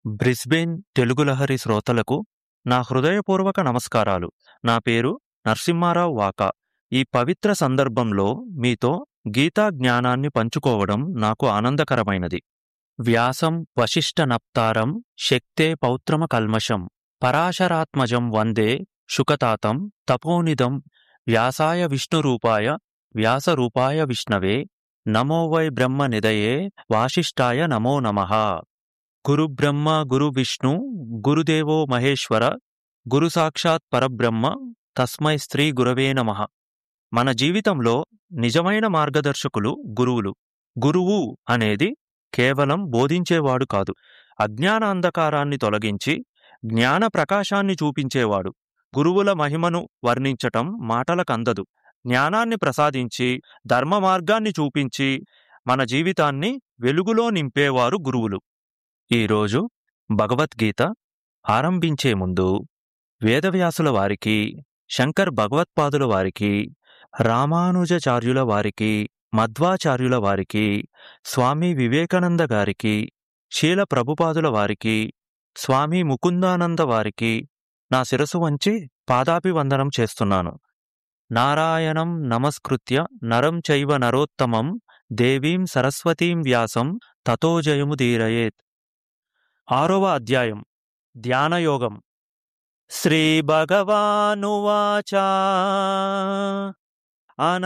Brisbane Telugu Lahari శ్రోతలకు నా హృదయపూర్వక నమస్కారాలు నా పేరు నరసింహారావు వాకా ఈ పవిత్ర సందర్భంలో మీతో గీతా జ్ఞానాన్ని పంచుకోవడం నాకు ఆనందకరమైనది వ్యాసం వశిష్ట నప్తారం శక్తే పౌత్రమ కల్మషం పరాశరాత్మజం వందే శుకతాతం తపోనిదం వ్యాసాయ విష్ణురూపాయ వ్యాసరూపాయ విష్ణవే నమో వై బ్రహ్మ నిదయే వాసిష్ఠాయ నమో నమః గురుబ్రహ్మ గురు విష్ణు గురుదేవో మహేశ్వర గురు సాక్షాత్ పరబ్రహ్మ తస్మై శ్రీ గురవే నమః మన జీవితంలో నిజమైన మార్గదర్శకులు గురువులు గురువు అనేది కేవలం బోధించేవాడు కాదు అజ్ఞాన అంధకారాన్ని తొలగించి జ్ఞాన ప్రకాశాన్ని చూపించేవాడు గురువుల మహిమను వర్ణించటం మాటలకందదు జ్ఞానాన్ని ప్రసాదించి ధర్మ మార్గాన్ని చూపించి మన జీవితాన్ని వెలుగులో నింపేవారు గురువులు ఈరోజు భగవద్గీత ఆరంభించే ముందు వేదవ్యాసుల వారికి శంకర్ భగవత్పాదుల వారికి రామానుజాచార్యుల వారికి మధ్వాచార్యుల వారికి స్వామి వివేకానంద గారికి శీల ప్రభుపాదుల వారికి స్వామి ముకుందానంద వారికి నా శిరసు వంచి పాదాభివందనం చేస్తున్నాను నారాయణం నమస్కృత్య నరం చైవ నరోత్తమం దేవీం సరస్వతీం వ్యాసం తతో జయముదీరయేత్ ఆరవ అధ్యాయం ధ్యానయోగం శ్రీ భగవానువాచ అన